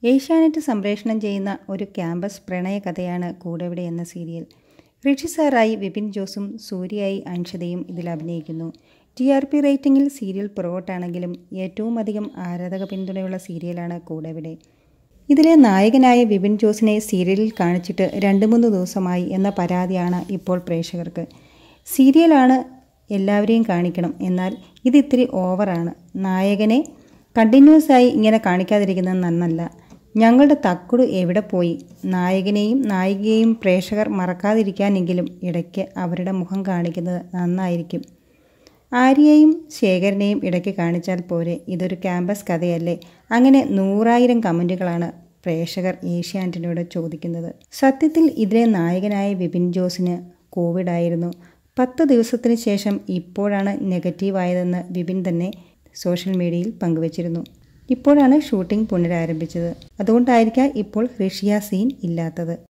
ഏഷ്യാനെറ്റ് സംപ്രേഷണം ചെയ്യുന്ന ഒരു ക്യാമ്പസ് പ്രണയ കഥയാണ് കൂടെവിടെ എന്ന സീരിയൽ ഋഷി സാറായി വിപിൻ ജോസും സൂര്യയായി അൻഷതയും ഇതിൽ അഭിനയിക്കുന്നു ടി ആർ പി റേറ്റിംഗിൽ സീരിയൽ പുറകോട്ടാണെങ്കിലും ഏറ്റവും അധികം ആരാധക പിന്തുണയുള്ള സീരിയലാണ് കൂടെവിടെ ഇതിലെ നായകനായ വിപിൻ ജോസിനെ സീരിയലിൽ കാണിച്ചിട്ട് രണ്ട് മൂന്ന് ദിവസമായി എന്ന പരാതിയാണ് ഇപ്പോൾ പ്രേക്ഷകർക്ക് സീരിയലാണ് എല്ലാവരെയും കാണിക്കണം എന്നാൽ ഇത് ഇത്തിരി ഓവറാണ് നായകനെ കണ്ടിന്യൂസ് ആയി ഇങ്ങനെ കാണിക്കാതിരിക്കുന്നത് നന്നല്ല ഞങ്ങളുടെ തക്കുടു എവിടെ പോയി നായകനെയും നായികയെയും പ്രേക്ഷകർ മറക്കാതിരിക്കാനെങ്കിലും ഇടയ്ക്ക് അവരുടെ മുഖം കാണിക്കുന്നത് നന്നായിരിക്കും ആര്യയെയും ശേഖരനെയും ഇടയ്ക്ക് കാണിച്ചാൽ പോരെ ഇതൊരു ക്യാമ്പസ് കഥയല്ലേ അങ്ങനെ നൂറായിരം കമൻറ്റുകളാണ് പ്രേക്ഷകർ ഏഷ്യാനെറ്റിനോട് ചോദിക്കുന്നത് സത്യത്തിൽ ഇതിലെ നായകനായ വിപിൻ ജോസിന് കോവിഡ് ആയിരുന്നു പത്ത് ദിവസത്തിന് ശേഷം ഇപ്പോഴാണ് നെഗറ്റീവായതെന്ന് വിപിൻ തന്നെ സോഷ്യൽ മീഡിയയിൽ പങ്കുവച്ചിരുന്നു ഇപ്പോഴാണ് ഷൂട്ടിംഗ് പുനരാരംഭിച്ചത് അതുകൊണ്ടായിരിക്കാം ഇപ്പോൾ റഷ്യ സീൻ ഇല്ലാത്തത്